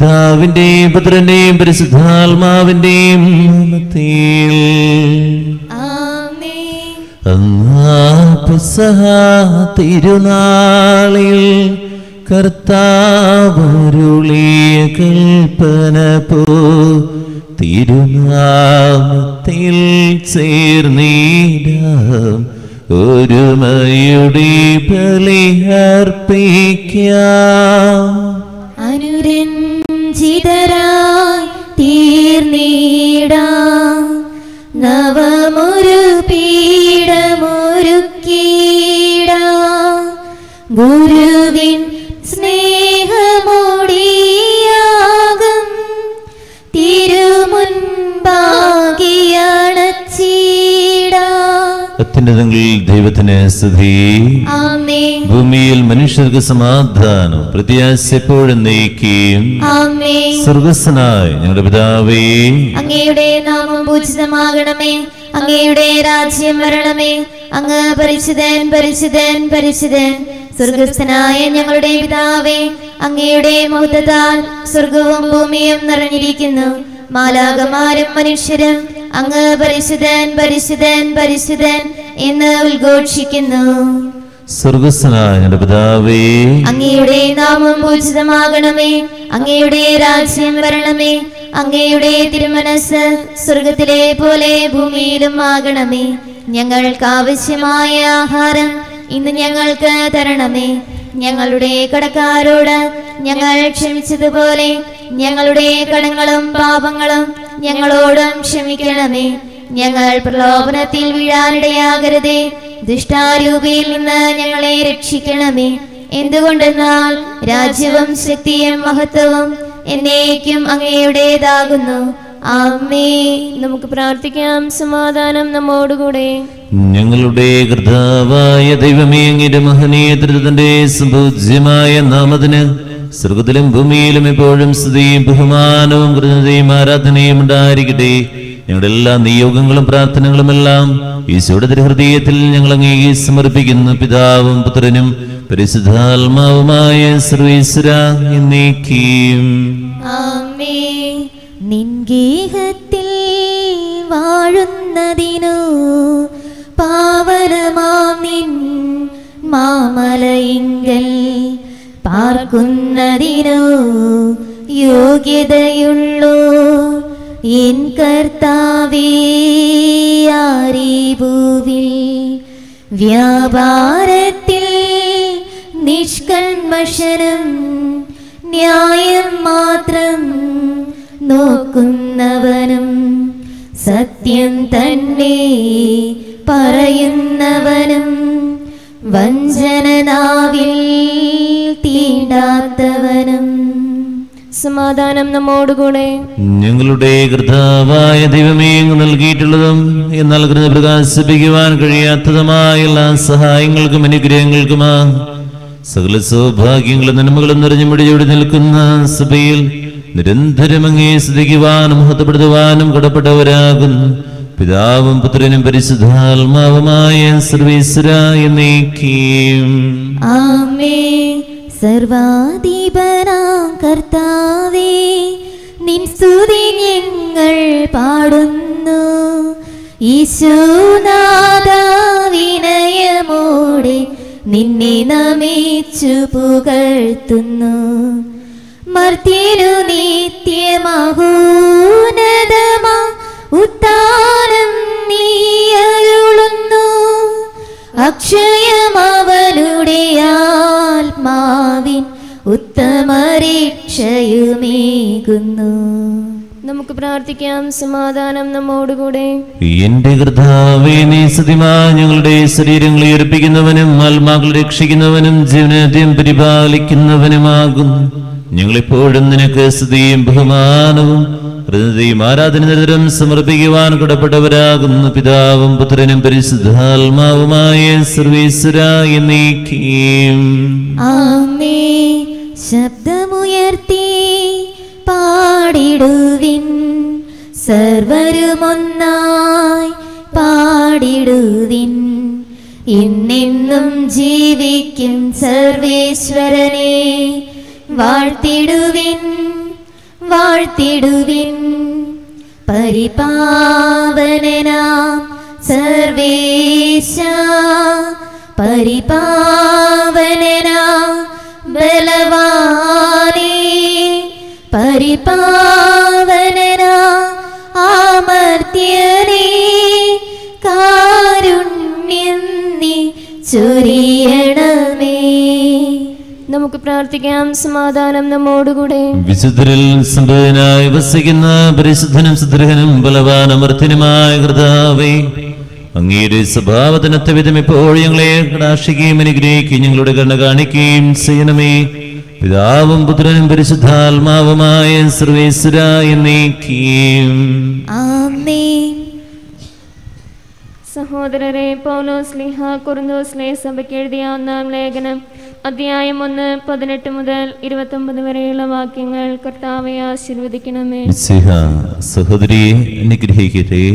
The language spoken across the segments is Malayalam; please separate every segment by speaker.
Speaker 1: പിതാവിന്റെയും പുത്രന്റെയും പരിശുദ്ധാത്മാവിന്റെയും നാമത്തിൽ
Speaker 2: ആമേൻ
Speaker 1: അന്നാ പെസഹ തിരുനാളിൽ കർത്താവരുളിയ കൽപ്പന പോ തിരുനാമത്തിൽ ചേർന്നീടാം ഒരുമയുടെ ബലിയർപ്പിക്കാം
Speaker 2: അനുരഞ്ജിതരായി തീർന്നീടാ നവമൊരു പീഠമൊരുക്കീടാ ഗുരുവിൻ സ്നേഹമോടിയാകും തിരുമുൻപാകിയണച്ചീടാ
Speaker 1: അത്യുന്നതങ്ങളിൽ ദൈവത്തിന് സ്തുതി
Speaker 2: ആമേ
Speaker 1: ഭൂമിയിൽ മനുഷ്യർക്ക് സമാധാനം പ്രത്യാശ എപ്പോഴും നയിക്കുകയും
Speaker 2: ആമേ
Speaker 1: സ്വർഗസ്വനായ ഞങ്ങളുടെ പിതാവേ
Speaker 2: അങ്ങയുടെ നാമം പൂജിതമാകണമേ അങ്ങയുടെ രാജ്യം വരണമേ അങ്ങ് പരിശുദ്ധൻ പരിശുദ്ധൻ പരിശുദ്ധൻ സ്വർഗസ്ഥനായ ഞങ്ങളുടെ പിതാവേ അങ്ങയുടെ മഹത്വത്താൽ സ്വർഗവും ഭൂമിയും നിറഞ്ഞിരിക്കുന്നു മാലാകമാരും മനുഷ്യരും അങ്ങ് പരിശുദ്ധൻ പരിശുദ്ധൻ പരിശുദ്ധൻ എന്ന് ഉദ്ഘോഷിക്കുന്നു
Speaker 1: സ്വർഗസ്വനായ ഞങ്ങളുടെ പിതാവേ
Speaker 2: അങ്ങയുടെ നാമം പൂജിതമാകണമേ അങ്ങയുടെ രാജ്യം വരണമേ അങ്ങയുടെ തിരുമനസ് സ്വർഗത്തിലെ പോലെ ഭൂമിയിലും ആകണമേ ഞങ്ങൾക്ക് ആവശ്യമായ ആഹാരം ഇന്ന് ഞങ്ങൾക്ക് തരണമേ ഞങ്ങളുടെ കടക്കാരോട് ഞങ്ങൾ ക്ഷമിച്ചതുപോലെ ഞങ്ങളുടെ കടങ്ങളും പാപങ്ങളും ഞങ്ങളോടും ക്ഷമിക്കണമേ ഞങ്ങൾ പ്രലോഭനത്തിൽ വീഴാനിടയാകരുതേ ദുഷ്ടാരൂപിയിൽ നിന്ന് ഞങ്ങളെ രക്ഷിക്കണമേ എന്തുകൊണ്ടെന്നാൽ രാജ്യവും ശക്തിയും മഹത്വവും എന്നേക്കും അങ്ങയുടേതാകുന്നു ആമേ നമുക്ക് പ്രാർത്ഥിക്കാം സമാധാനം നമ്മോടുകൂടെ
Speaker 1: ഞങ്ങളുടെ കർത്താവായ ദൈവമേ അങ്ങയുടെ മഹനീയ ദൃതന്റെ സംപൂജ്യമായ നാമത്തിന് സ്വർഗത്തിലും ഭൂമിയിലും എപ്പോഴും സ്തുതിയും ബഹുമാനവും കൃതയും ആരാധനയും ഉണ്ടായിരിക്കട്ടെ ഞങ്ങളുടെ എല്ലാ നിയോഗങ്ങളും പ്രാർത്ഥനകളും എല്ലാം ഈശോയുടെ തിരുഹൃദയത്തിൽ ഞങ്ങൾ അങ്ങേക്ക് സമർപ്പിക്കുന്നു പിതാവും പുത്രനും പരിശുദ്ധാത്മാവുമായ സർവീശ്വര എന്നേക്കും
Speaker 2: ആമേ നിൻഗേഹത്തിൽ വാഴുന്നതിനു പാവനമാം നിൻ മാമലയിങ്കൽ പാർക്കുന്നതിനു യോഗ്യതയുള്ളൂ എൻ കർത്താവേ ആരീഭൂവിൽ വ്യാപാരത്തിൽ നിഷ്കൺമഷനും ന്യായം മാത്രം നോക്കുന്നവനും സത്യം തന്നെ പറയുന്നവനും വഞ്ചനനാവിൽ തീണ്ടാത്തവനും സമാധാനം നമ്മോടുകൂടെ
Speaker 1: ഞങ്ങളുടെ കർത്താവായ ദൈവമേ അങ്ങ് നൽകിയിട്ടുള്ളതും എന്നാൽ കൃത പ്രകാശിപ്പിക്കുവാൻ കഴിയാത്തതുമായ എല്ലാ സഹായങ്ങൾക്കും അനുഗ്രഹങ്ങൾക്കുമാ സകല സൗഭാഗ്യങ്ങളും നന്മകളും നിറഞ്ഞു മുടിയോടി നിൽക്കുന്ന സഭയിൽ നിരന്തരം അങ്ങേ സ്തുതിക്കുവാനും മഹത്വപ്പെടുത്തുവാനും കടപ്പെട്ടവരാകുന്നു പിതാവും പുത്രനും പരിശുദ്ധാത്മാവുമായ സർവീശ്വര എന്നേക്കും
Speaker 2: ആമേ സർവാധിപനാം കർത്താവേ നിൻ സ്തുതി ഞങ്ങൾ പാടുന്നു ഈശോനാഥ വിനയമോടെ നിന്നെ നമിച്ചു പുകഴ്ത്തുന്നു മർത്യനു നിത്യമഹോനതമാ ഉത്താനം നീ അരുളുന്നു അക്ഷയമവനുടെ ആത്മാവിൻ ഉത്തമരീക്ഷയുമേകുന്നു നമുക്ക് പ്രാർത്ഥിക്കാം സമാധാനം നമ്മോടുകൂടെ
Speaker 1: എന്റെ കർത്താവേ നീ സത്യമാ ഞങ്ങളുടെ ശരീരങ്ങളെ ഉയർപ്പിക്കുന്നവനും ആത്മാക്കളെ രക്ഷിക്കുന്നവനും ജീവനത്തെയും പരിപാലിക്കുന്നവനുമാകുന്നു ഞങ്ങളെപ്പോഴും നിനക്ക് സ്തുതിയും ബഹുമാനവും ഹൃദയയും ആരാധന നിരന്തരം സമർപ്പിക്കുവാൻ കടപ്പെട്ടവരാകുന്നു പിതാവും പുത്രനും പരിശുദ്ധാത്മാവുമായ സർവീശ്വര എന്നേക്കും
Speaker 2: ആമേ ശബ്ദമുയർത്തി പാടിടുവിൻ സർവരുമൊന്നായി പാടിടുവിൻ ഇന്നെന്നും ജീവിക്കും സർവേശ്വരനെ വാഴ്ത്തിടുവിൻ വാഴ്ത്തിടുവിൻ പരിപാവനനാം സർവേശ പരിപാവനനാം ബലവാനേ പരിപാവനനാ ആമർത്യനേ കാരുണ്യം നീ ചൊരിയണമേ നമുക്ക് പ്രാർത്ഥിക്കാം സമാധാനം നമ്മോടുകൂടെ
Speaker 1: വിശുദ്ധരിൽ സംഭവനായി വസിക്കുന്ന പരിശുദ്ധനും സുദൃഹനും ബലവാനമർത്തിനുമായ കർത്താവേ അങ്ങയുടെ സ്വഭാവത്തിനൊത്ത വിധം ഇപ്പോൾ ഞങ്ങളെ കടാക്ഷിക്കുകയും അനുഗ്രഹിക്കുകയും ഞങ്ങളുടെ കണ്ണ കാണിക്കുകയും ചെയ്യണമേ പിതാവും പുത്രനും പരിശുദ്ധാത്മാവുമായ സർവേശ്വര എന്നേക്കും
Speaker 2: ആമേൻ
Speaker 3: സഹോദരരെ പൗലോസ് ലിഹ കുറുന്തോസ്ലെ സഭയ്ക്ക് എഴുതിയ ഒന്നാം ലേഖനം അധ്യായം ഒന്ന് പതിനെട്ട് മുതൽ ഇരുപത്തൊമ്പത് വരെയുള്ള വാക്യങ്ങൾ കർത്താവെ ആശീർവദിക്കണമേ
Speaker 1: മിശിഹ സഹോദരിയെ അനുഗ്രഹിക്കട്ടെ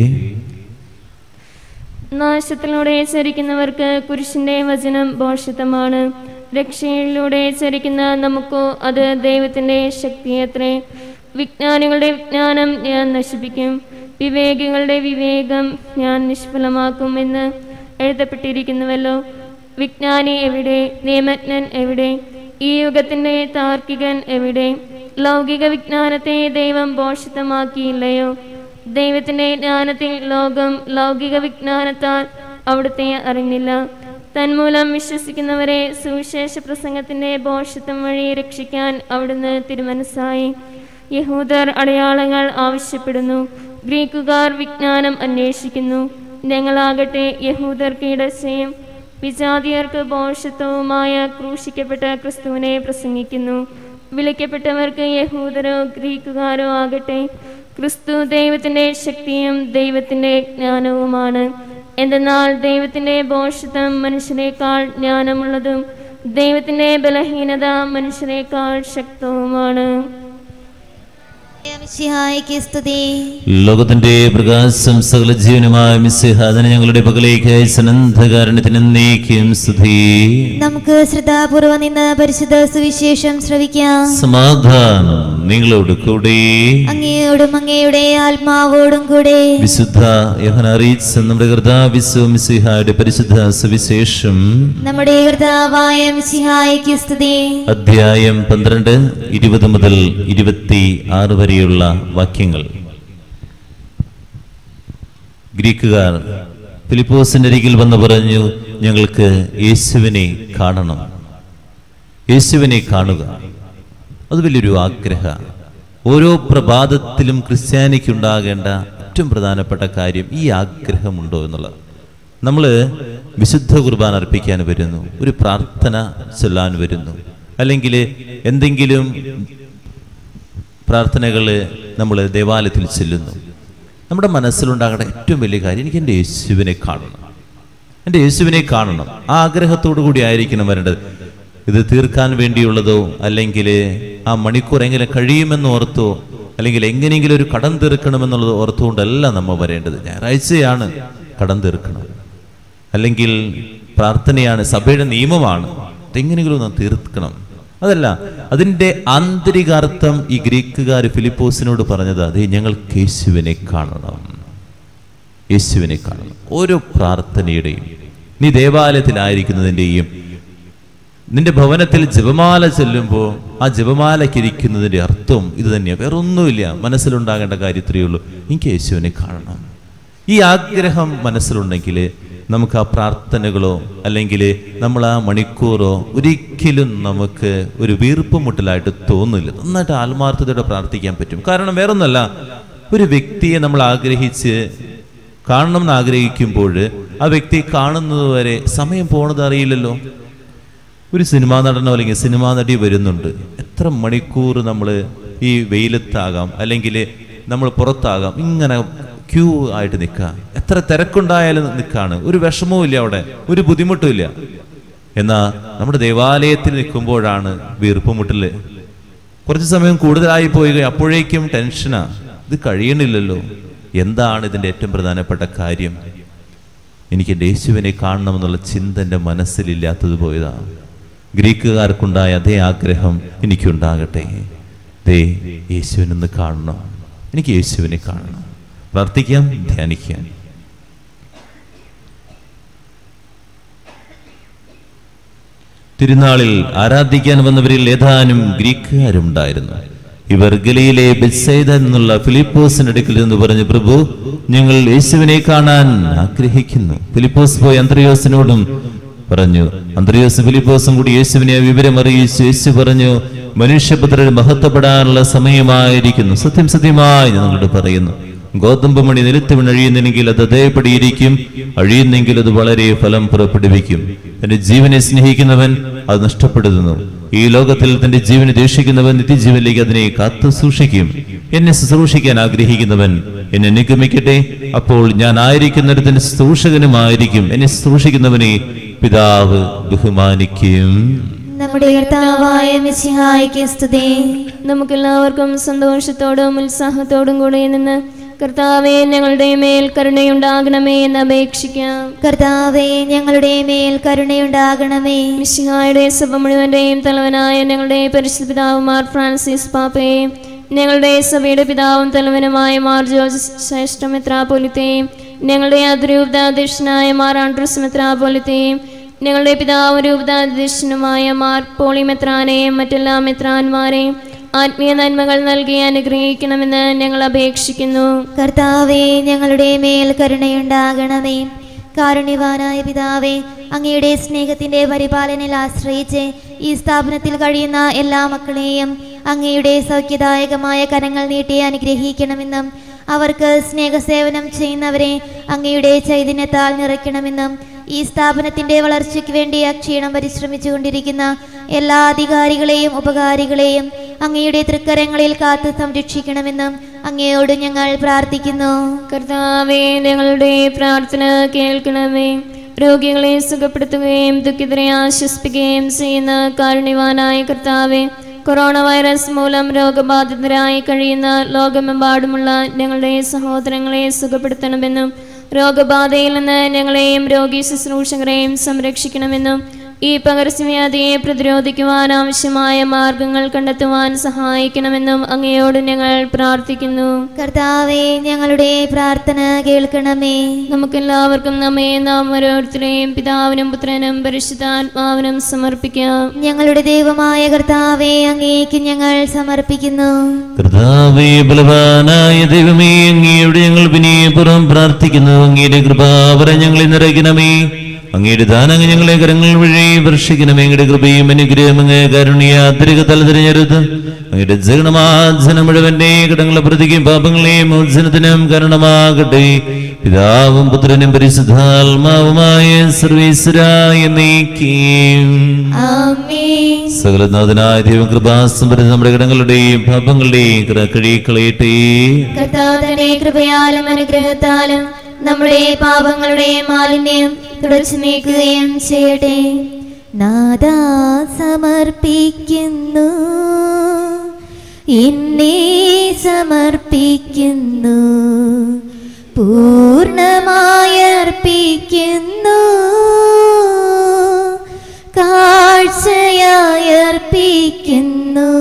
Speaker 3: നാശത്തിലൂടെ ചരിക്കുന്നവർക്ക് കുരിശിന്റെ വചനം ഭോഷത്വമാണ് രക്ഷയിലൂടെ ചരിക്കുന്ന നമുക്കോ അത് ദൈവത്തിന്റെ ശക്തിയത്രേ വിജ്ഞാനികളുടെ വിജ്ഞാനം ഞാൻ നശിപ്പിക്കും വിവേകികളുടെ വിവേകം ഞാൻ നിഷ്ഫലമാക്കും എന്ന് എഴുതപ്പെട്ടിരിക്കുന്നുവല്ലോ വിജ്ഞാനി എവിടെ നിയമജ്ഞൻ എവിടെ ഈ യുഗത്തിന്റെ താർക്കികൻ എവിടെ ലൗകിക വിജ്ഞാനത്തെ ദൈവം ഭോഷിതമാക്കിയില്ലയോ ദൈവത്തിന്റെ ജ്ഞാനത്തിൽ ലോകം ലൗകിക വിജ്ഞാനത്താൽ അവിടുത്തെ അറിഞ്ഞില്ല തന്മൂലം വിശ്വസിക്കുന്നവരെ സുവിശേഷ പ്രസംഗത്തിന്റെ ഭോഷത്വം വഴി രക്ഷിക്കാൻ അവിടുന്ന് തിരുമനസ്സായി യഹൂദർ അടയാളങ്ങൾ ആവശ്യപ്പെടുന്നു ഗ്രീക്കുകാർ വിജ്ഞാനം അന്വേഷിക്കുന്നു ഞങ്ങളാകട്ടെ യഹൂദർക്ക് ഇടച്ചയും വിജാതിയർക്ക് ഭോഷത്വവുമായ ക്രൂശിക്കപ്പെട്ട ക്രിസ്തുവിനെ പ്രസംഗിക്കുന്നു വിളിക്കപ്പെട്ടവർക്ക് യഹൂദരോ ഗ്രീക്കുകാരോ ആകട്ടെ ക്രിസ്തു ദൈവത്തിന്റെ ശക്തിയും ദൈവത്തിന്റെ ജ്ഞാനവുമാണ് എന്തെന്നാൽ ദൈവത്തിന്റെ ഭോഷത്വം മനുഷ്യനേക്കാൾ ജ്ഞാനമുള്ളതും ദൈവത്തിന്റെ ബലഹീനത മനുഷ്യനേക്കാൾ ശക്തവുമാണ്
Speaker 2: മിശിഹായ്ക്ക് സ്തുതി
Speaker 1: ലോകത്തിന്റെ പ്രകാശം സകല ജീവനുമായ മിസ്സിഹ അതിനെ ഞങ്ങളുടെ പകലേക്ക് അനന്തകാരണത്തിന് നീക്കും സ്തുതി
Speaker 2: നമുക്ക് ശ്രദ്ധാപൂർവം നിന്ന് പരിശുദ്ധ സുവിശേഷം ശ്രവിക്കാം
Speaker 1: സമാധാനം നിങ്ങളോട് കൂടെ
Speaker 2: അങ്ങയോടും അങ്ങയുടെ ആത്മാവോടും കൂടെ
Speaker 1: വിശുദ്ധ യോഹന അറിയിച്ച നമ്മുടെ കർത്താവിശ്വ മിസ്സിഹായുടെ പരിശുദ്ധ സുവിശേഷം
Speaker 2: നമ്മുടെ കർത്താവായ മിശിഹായ്ക്ക് സ്തുതി
Speaker 1: അധ്യായം പന്ത്രണ്ട് ഇരുപത് മുതൽ ഇരുപത്തി ആറ് വരെയുള്ള വാക്യങ്ങൾ ഗ്രീക്കുകാർ ഫിലിപ്പോസിന്റെ അരികിൽ വന്ന് പറഞ്ഞു ഞങ്ങൾക്ക് യേശുവിനെ കാണണം യേശുവിനെ കാണുക അത് വലിയൊരു ആഗ്രഹ ഓരോ പ്രഭാതത്തിലും ക്രിസ്ത്യാനിക്ക് ഉണ്ടാകേണ്ട ഏറ്റവും പ്രധാനപ്പെട്ട കാര്യം ഈ ആഗ്രഹമുണ്ടോ എന്നുള്ളത് നമ്മൾ വിശുദ്ധ കുർബാന അർപ്പിക്കാൻ വരുന്നു ഒരു പ്രാർത്ഥന ചൊല്ലാൻ വരുന്നു അല്ലെങ്കിൽ എന്തെങ്കിലും പ്രാർത്ഥനകൾ നമ്മൾ ദേവാലയത്തിൽ ചെല്ലുന്നു നമ്മുടെ മനസ്സിലുണ്ടാകേണ്ട ഏറ്റവും വലിയ കാര്യം എനിക്ക് എൻ്റെ യേശുവിനെ കാണണം എൻ്റെ യേശുവിനെ കാണണം ആ ആഗ്രഹത്തോടു കൂടി ആയിരിക്കണം വരേണ്ടത് ഇത് തീർക്കാൻ വേണ്ടിയുള്ളതോ അല്ലെങ്കിൽ ആ മണിക്കൂർ എങ്ങനെ കഴിയുമെന്ന് ഓർത്തോ അല്ലെങ്കിൽ എങ്ങനെയെങ്കിലും ഒരു കടം തീർക്കണമെന്നുള്ളത് ഓർത്തുകൊണ്ടല്ല നമ്മൾ വരേണ്ടത് ഞായറാഴ്ചയാണ് കടം തീർക്കണം അല്ലെങ്കിൽ പ്രാർത്ഥനയാണ് സഭയുടെ നിയമമാണ് അതെങ്ങനെയെങ്കിലും ഒന്ന് തീർക്കണം അതല്ല അതിൻ്റെ ആന്തരികാർത്ഥം ഈ ഗ്രീക്കുകാർ ഫിലിപ്പോസിനോട് പറഞ്ഞത് അതെ ഞങ്ങൾക്ക് യേശുവിനെ കാണണം യേശുവിനെ കാണണം ഓരോ പ്രാർത്ഥനയുടെയും നീ ദേവാലയത്തിലായിരിക്കുന്നതിൻ്റെയും നിന്റെ ഭവനത്തിൽ ജപമാല ചെല്ലുമ്പോൾ ആ ജപമാലയ്ക്കിരിക്കുന്നതിൻ്റെ അർത്ഥം ഇത് തന്നെയാണ് വേറെ ഒന്നുമില്ല മനസ്സിലുണ്ടാകേണ്ട കാര്യത്രയേ ഉള്ളൂ എനിക്ക് യേശുവിനെ കാണണം ഈ ആഗ്രഹം മനസ്സിലുണ്ടെങ്കിൽ നമുക്ക് ആ പ്രാർത്ഥനകളോ അല്ലെങ്കിൽ നമ്മൾ ആ മണിക്കൂറോ ഒരിക്കലും നമുക്ക് ഒരു വീർപ്പുമുട്ടലായിട്ട് തോന്നില്ല നന്നായിട്ട് ആത്മാർത്ഥതയോടെ പ്രാർത്ഥിക്കാൻ പറ്റും കാരണം വേറൊന്നല്ല ഒരു വ്യക്തിയെ നമ്മൾ ആഗ്രഹിച്ച് കാണണം എന്ന് ആഗ്രഹിക്കുമ്പോൾ ആ വ്യക്തി കാണുന്നത് വരെ സമയം പോണത് അറിയില്ലല്ലോ ഒരു സിനിമാ നടനോ അല്ലെങ്കിൽ സിനിമാ നടി വരുന്നുണ്ട് എത്ര മണിക്കൂർ നമ്മൾ ഈ വെയിലത്താകാം അല്ലെങ്കിൽ നമ്മൾ പുറത്താകാം ഇങ്ങനെ ക്യൂ ആയിട്ട് നിൽക്കാം എത്ര തിരക്കുണ്ടായാലും നിൽക്കാണ് ഒരു വിഷമവും ഇല്ല അവിടെ ഒരു ബുദ്ധിമുട്ടും ഇല്ല എന്നാ നമ്മുടെ ദേവാലയത്തിൽ നിൽക്കുമ്പോഴാണ് വീർപ്പുമുട്ടല് കുറച്ച് സമയം കൂടുതലായി പോയി കഴി- അപ്പോഴേക്കും ടെൻഷനാ ഇത് കഴിയണില്ലല്ലോ എന്താണ് ഇതിന്റെ ഏറ്റവും പ്രധാനപ്പെട്ട കാര്യം എനിക്ക് എൻ്റെ യേശുവിനെ കാണണമെന്നുള്ള ചിന്ത എൻ്റെ മനസ്സിലില്ലാത്തത് പോയതാ ഗ്രീക്കുകാർക്കുണ്ടായ അതേ ആഗ്രഹം എനിക്കുണ്ടാകട്ടെ ദേ യേശുവിനൊന്ന് കാണണം എനിക്ക് യേശുവിനെ കാണണം പ്രാർത്ഥിക്കാം ധ്യാനിക്കാം തിരുനാളിൽ ആരാധിക്കാൻ വന്നവരിൽ ഏതാനും ഗ്രീക്കുകാരുണ്ടായിരുന്നു ഇവർ ഗലിയിലെ ബെത്സൈദ എന്നുള്ള ഫിലിപ്പോസിന്റെ അടുക്കൽ നിന്ന് പറഞ്ഞു പ്രഭു ഞങ്ങൾ യേശുവിനെ കാണാൻ ആഗ്രഹിക്കുന്നു ഫിലിപ്പോസ് പോയി അന്ത്രയോസിനോടും പറഞ്ഞു അന്ത്രയോസ് ഫിലിപ്പോസും കൂടി യേശുവിനെ ആ വിവരം അറിയിച്ചു യേശു പറഞ്ഞു മനുഷ്യപുത്രൻ മഹത്വപ്പെടാനുള്ള സമയമായിരിക്കുന്നു സത്യം സത്യമായി ഞാൻ നിങ്ങളോട് പറയുന്നു ഗോതമ്പ് മണി നിലത്ത് വീണഴിയുന്നെങ്കിൽ അത് അതേപടി ഇരിക്കും അഴിയുന്നെങ്കിൽ അത് വളരെ ഫലം പുറപ്പെടുവിക്കും തന്റെ ജീവനെ സ്നേഹിക്കുന്നവൻ അത് നഷ്ടപ്പെടുന്നു ഈ ലോകത്തിൽ തന്റെ ജീവനെ ദേഷിക്കുന്നവൻ നിത്യജീവനിലേക്ക് അതിനെ കാത്തു സൂക്ഷിക്കും എന്നെ ശുശ്രൂഷിക്കാൻ ആഗ്രഹിക്കുന്നവൻ എന്നെ നിഗമിക്കട്ടെ അപ്പോൾ ഞാൻ ആയിരിക്കുന്നിടത്തിന് ശുശ്രൂഷകനുമായിരിക്കും എന്നെ ശുശ്രൂഷിക്കുന്നവനെ പിതാവ് ബഹുമാനിക്കും
Speaker 2: നമ്മുടെ കർത്താവായ മിശിഹായ്ക്ക് സ്തുതി
Speaker 3: നമുക്കെല്ലാവർക്കും സന്തോഷത്തോടും ഉത്സാഹത്തോടും കൂടെ നിന്ന് കർത്താവെ ഞങ്ങളുടെ മേൽ കരുണയുണ്ടാകണമേ എന്ന് അപേക്ഷിക്കാം
Speaker 2: കർത്താവെ ഞങ്ങളുടെ മേൽ കരുണയുണ്ടാകണമേ
Speaker 3: മിശിഹായുടെ സഭ മുഴുവന്റെയും തലവനായ ഞങ്ങളുടെ പരിശുദ്ധ പിതാവ് മാർ ഫ്രാൻസിസ് പാപ്പയെയും ഞങ്ങളുടെ സഭയുടെ പിതാവും തലവനുമായ മാർ ജോർജ് ശ്രേഷ്ഠ മെത്രാപോലിത്തെയും ഞങ്ങളുടെ അതിരൂപതാധ്യക്ഷനായ മാർ ആൻഡ്രൂസ് മെത്രാപോലിത്തെയും ഞങ്ങളുടെ പിതാവ് രൂപതാധ്യക്ഷനുമായ മാർ പോളി മെത്രാനെയും മറ്റെല്ലാ മെത്രാന്മാരെയും ആത്മീയ നന്മകൾ നൽകി അനുഗ്രഹിക്കണമെന്ന് ഞങ്ങൾ അപേക്ഷിക്കുന്നു
Speaker 2: കർത്താവെ ഞങ്ങളുടെ മേൽ കരുണയുണ്ടാകണമേ കാരുണ്യവാനായ പിതാവേ അങ്ങയുടെ സ്നേഹത്തിന്റെ പരിപാലനയിൽ ആശ്രയിച്ച് ഈ സ്ഥാപനത്തിൽ കഴിയുന്ന എല്ലാ മക്കളെയും അങ്ങയുടെ സൗഖ്യദായകമായ കരങ്ങൾ നീട്ടി അനുഗ്രഹിക്കണമെന്നും അവർക്ക് സ്നേഹസേവനം ചെയ്യുന്നവരെ അങ്ങയുടെ ചൈതന്യത്താൽ നിറയ്ക്കണമെന്നും ഈ സ്ഥാപനത്തിന്റെ വളർച്ചയ്ക്ക് വേണ്ടി അക്ഷീണം പരിശ്രമിച്ചുകൊണ്ടിരിക്കുന്ന എല്ലാ അധികാരികളെയും ഉപകാരികളെയും അങ്ങയുടെ തൃക്കരങ്ങളിൽ കാത്തു സംരക്ഷിക്കണമെന്നും അങ്ങയോട് ഞങ്ങൾ പ്രാർത്ഥിക്കുന്നു
Speaker 3: കർത്താവെ ഞങ്ങളുടെ പ്രാർത്ഥന കേൾക്കണമേ രോഗികളെ സുഖപ്പെടുത്തുകയും ദുഃഖിതരെ ആശ്വസിപ്പിക്കുകയും ചെയ്യുന്ന കാരുണ്യവാനായ കർത്താവെ കൊറോണ വൈറസ് മൂലം രോഗബാധിതരായി കഴിയുന്ന ലോകമെമ്പാടുമുള്ള ഞങ്ങളുടെ സഹോദരങ്ങളെ സുഖപ്പെടുത്തണമെന്നും രോഗബാധയിൽ നിന്ന് ഞങ്ങളെയും രോഗി ശുശ്രൂഷകരെയും സംരക്ഷിക്കണമെന്നും ഈ പകർച്ചവ്യാധിയെ പ്രതിരോധിക്കുവാൻ ആവശ്യമായ മാർഗങ്ങൾ കണ്ടെത്തുവാൻ സഹായിക്കണമെന്നും അങ്ങയോട് ഞങ്ങൾ പ്രാർത്ഥിക്കുന്നു
Speaker 2: കർത്താവെ ഞങ്ങളുടെ പ്രാർത്ഥന കേൾക്കണമേ
Speaker 3: നമുക്കെല്ലാവർക്കും നമ്മെ നാം ഓരോരുത്തരെയും പിതാവിനും പുത്രനും പരിശുദ്ധാത്മാവിനും സമർപ്പിക്കാം
Speaker 2: ഞങ്ങളുടെ ദൈവമായ കർത്താവെ അങ്ങേക്ക് ഞങ്ങൾ സമർപ്പിക്കുന്നു
Speaker 1: കർത്താവേ ബലവാനായ ദൈവമേ അങ്ങയുടെ ഞങ്ങൾ വിനയപുറം പ്രാർത്ഥിക്കുന്നു അങ്ങയുടെ കൃപാവര ഞങ്ങളെ നിറയ്ക്കണമേ അങ്ങയുടെ ദാനങ്ങൾ ഞങ്ങളെ കരങ്ങൾ വഴി വർഷിക്കണമേ അങ്ങയുടെ കൃപയും അനുഗ്രഹം അങ്ങ് കരുണിയ അതിരിക തലതിരഞ്ഞരുത് അങ്ങയുടെ ജഗണമാജനം മുഴുവന്റെ കടങ്ങളെ പ്രതിക്കും പാപങ്ങളെയും മോചനത്തിനും കാരണമാകട്ടെ പിതാവും പുത്രനും പരിശുദ്ധാത്മാവുമായ സർവീശ്വരായ നീക്കിയും
Speaker 2: ആമേൻ
Speaker 1: സകലനാഥനായ ദൈവം കൃപാസമ്പരം നമ്മുടെ കടങ്ങളുടെയും പാപങ്ങളുടെയും കഴുകിക്കളയട്ടെ
Speaker 2: കർത്താവ് തന്നെ കൃപയാലും അനുഗ്രഹത്താലും നമ്മുടെ പാപങ്ങളുടെ മാലിന്യം തുടച്ചു നീക്കുകയും ചെയ്യട്ടെ നാദാ സമർപ്പിക്കുന്നു എന്നെ സമർപ്പിക്കുന്നു പൂർണ്ണമായി അർപ്പിക്കുന്നു കാഴ്ചയായി അർപ്പിക്കുന്നു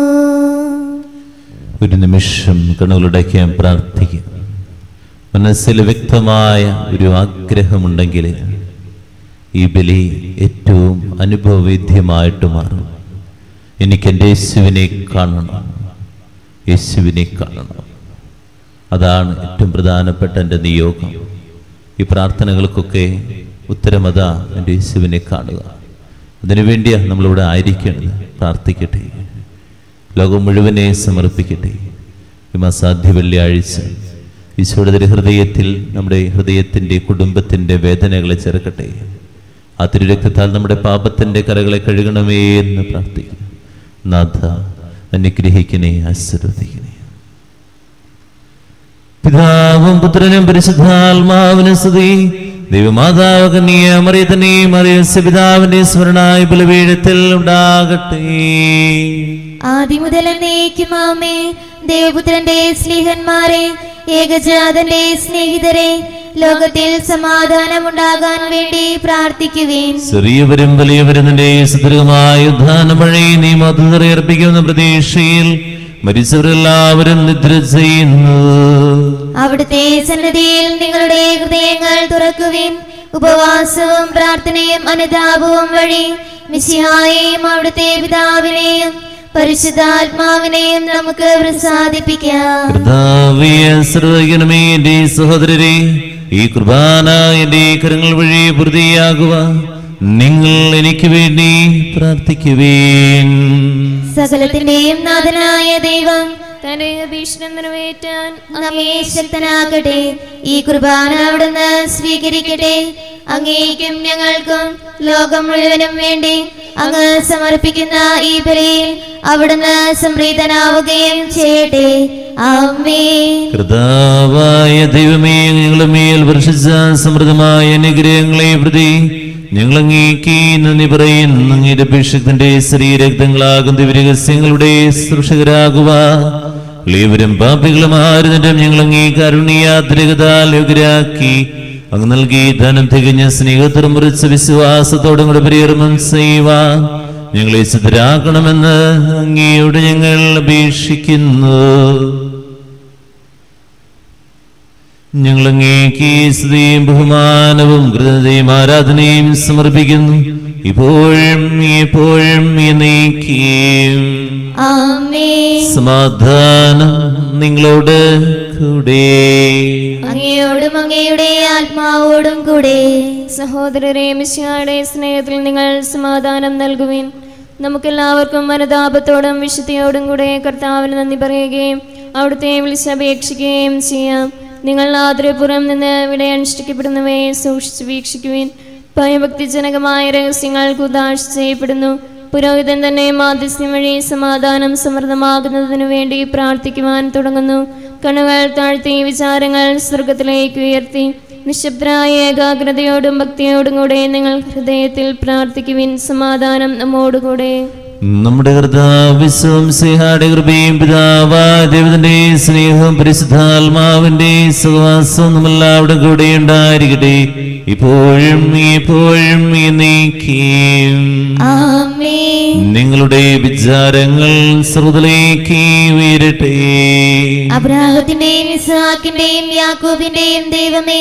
Speaker 1: ഒരു നിമിഷം കണ്ണുകളുടയ്ക്കാൻ പ്രാർത്ഥിക്കും മനസ്സിൽ വ്യക്തമായ ഒരു ആഗ്രഹമുണ്ടെങ്കിൽ ഈ ബലി ഏറ്റവും അനുഭവവേദ്യമായിട്ട് മാറും എനിക്ക് എൻ്റെ യേശുവിനെ കാണണം യേശുവിനെ കാണണം അതാണ് ഏറ്റവും പ്രധാനപ്പെട്ട എൻ്റെ നിയോഗം ഈ പ്രാർത്ഥനകൾക്കൊക്കെ ഉത്തരമതാ എൻ്റെ യേശുവിനെ കാണുക അതിനുവേണ്ടിയാണ് നമ്മളിവിടെ ആയിരിക്കേണ്ടത് പ്രാർത്ഥിക്കട്ടെ ലോകം മുഴുവനെ സമർപ്പിക്കട്ടെ ഈ അസാധ്യ വെള്ളിയാഴ്ച ഈശോയുടെ ഹൃദയത്തിൽ നമ്മുടെ ഹൃദയത്തിൻ്റെ കുടുംബത്തിൻ്റെ വേദനകളെ ചേർക്കട്ടെ ആ തിരുരക്തത്താൽ നമ്മുടെ പാപത്തിൻ്റെ കരകളെ കഴുകണമേ എന്ന് പ്രാർത്ഥിക്കും നാഥ അനുഗ്രഹിക്കണേ ആശീർവദിക്കണേ പിതാവും പുത്രനും പരിശുദ്ധാത്മാവിനും സ്തുതി ദൈവമാതാവ് കന്യ മറിയത്തിനെയും മറിയസ്യ പിതാവിന്റെ സ്മരണായ ബലപീഠത്തിൽ ഉണ്ടാകട്ടെ
Speaker 2: ആദ്യം മുതൽ എന്നേക്കുമാമേ ദേവപുത്രന്റെ സ്നേഹന്മാരെ ഏകജാതന്റെ സ്നേഹിതരെ ലോകത്തിൽ സമാധാനമുണ്ടാകാൻ വേണ്ടി പ്രാർത്ഥിക്കുവേൻ
Speaker 1: ചെറിയവരും വലിയവരും നിന്റെ സുദീർഘമായ ഉദ്ധാന വഴി നീ മധുരർപ്പിക്കുന്ന പ്രതീക്ഷയിൽ മരിച്ചവരെല്ലാവരും നിദ്ര ചെയ്യുന്നു
Speaker 2: അവിടുത്തെ സന്നദ്ധിയിൽ നിങ്ങളുടെ ഹൃദയങ്ങൾ തുറക്കുവിൻ ഉപവാസവും പ്രാർത്ഥനയും അനുതാപവും വഴി മിശിഹായെയും അവിടുത്തെ പിതാവിനെയും പരിശുദ്ധാത്മാവിനെയും നമുക്ക് പ്രസാദിപ്പിക്കാം
Speaker 1: കർത്താവിയ സർവജനമേ എന്റെ സഹോദരരെ ഈ കുർബാന എന്റെ കരങ്ങൾ വഴി വൃതിയാകുക നിങ്ങൾ എനിക്ക് വേണ്ടി പ്രാർത്ഥിക്കുവേൻ
Speaker 2: സകലത്തിന്റെയും നാഥനായ ദൈവം
Speaker 3: തന്റെ അഭീഷണം നിറവേറ്റാൻ
Speaker 2: നമ്മെ ശക്തനാക്കട്ടെ ഈ കുർബാന അവിടുന്ന് സ്വീകരിക്കട്ടെ അങ്ങേക്കും ഞങ്ങൾക്കും ലോകം മുഴുവനും വേണ്ടി അങ്ങ് സമർപ്പിക്കുന്ന ഈ ബലിയിൽ അവിടുന്ന് സംപ്രീതനാവുകയും ചെയ്യട്ടെ ആമേ
Speaker 1: കർത്താവായ ദൈവമേ ഞങ്ങളുടെ മേൽ വർഷിച്ച സമൃദ്ധമായ അനുഗ്രഹങ്ങളെ പ്രതി ഞങ്ങൾ അങ്ങേക്ക് നന്ദി പറയുന്നു അങ്ങയുടെ അഭിഷേകത്തിന്റെ ശരീരക്തങ്ങളാകും ദിവ്യരഹസ്യങ്ങളുടെ സൃഷകരാകുക ലേവരും പാപികളുമായിരുന്നിട്ടും ഞങ്ങൾ അങ്ങേ കരുണിയാത്രികതാൽ യോഗ്യരാക്കി അങ്ങ് നൽകി ധനം തികഞ്ഞ സ്നേഹത്തോടും മുറിച്ച വിശ്വാസത്തോടും കൂടെ പരികർമ്മം ചെയ്യുവാൻ ഞങ്ങളെ സിദ്ധരാക്കണമെന്ന് അങ്ങയോട് ഞങ്ങൾ അപേക്ഷിക്കുന്നു ഞങ്ങൾ അങ്ങേക്ക് സ്തുതിയും ബഹുമാനവും കൃതയും ആരാധനയും സമർപ്പിക്കുന്നു ഇപ്പോഴും എപ്പോഴും എന്നേക്കും
Speaker 2: ആമേ
Speaker 1: സമാധാനം നിങ്ങളോട് കൂടെ
Speaker 2: അങ്ങയോടും അങ്ങയുടെ ആത്മാവോടും കൂടെ
Speaker 3: സഹോദരരെ മിശിഹായുടെ സ്നേഹത്തിൽ നിങ്ങൾ സമാധാനം നൽകുവിൻ നമുക്കെല്ലാവർക്കും മനതാപത്തോടും വിശുദ്ധിയോടും കൂടെ കർത്താവിന് നന്ദി പറയുകയും അവിടുത്തെ വിളിച്ചപേക്ഷിക്കുകയും ചെയ്യാം നിങ്ങൾ ആദരപുറം നിന്ന് ഇവിടെ അനുഷ്ഠിക്കപ്പെടുന്നവയെ സൂക്ഷിച്ച് വീക്ഷിക്കുവിൻ ഭയഭക്തിജനകമായ രഹസ്യങ്ങൾ കുതാശ ചെയ്യപ്പെടുന്നു പുരോഹിതൻ തന്നെ മാധ്യസ്ഥ്യം വഴി സമാധാനം സമൃദ്ധമാകുന്നതിനു വേണ്ടി പ്രാർത്ഥിക്കുവാൻ തുടങ്ങുന്നു കണ്ണുകൾ താഴ്ത്തി വിചാരങ്ങൾ സ്വർഗത്തിലേക്ക് ഉയർത്തി നിശബ്ദരായ ഏകാഗ്രതയോടും ഭക്തിയോടും കൂടെ നിങ്ങൾ ഹൃദയത്തിൽ പ്രാർത്ഥിക്കുവിൻ സമാധാനം നമ്മോടുകൂടെ
Speaker 1: നമ്മുടെ കർത്താവിശ്വം സിഹാടെ കൃപയും പിതാവായ ദൈവത്തിന്റെ സ്നേഹവും പരിശുദ്ധാത്മാവിന്റെ സഹവാസവും നമ്മളവിടെ കൂടെ ഉണ്ടായിരിക്കട്ടെ ഇപ്പോഴും എപ്പോഴും എന്നേക്കും
Speaker 2: ആമേ
Speaker 1: നിങ്ങളുടെ വിചാരങ്ങൾ ശ്രുതിലേക്ക് ഉയരട്ടെ
Speaker 2: അബ്രാഹത്തിന്റെയും ഇസ്ഹാക്കിന്റെയും യാക്കൂബിന്റെയും ദൈവമേ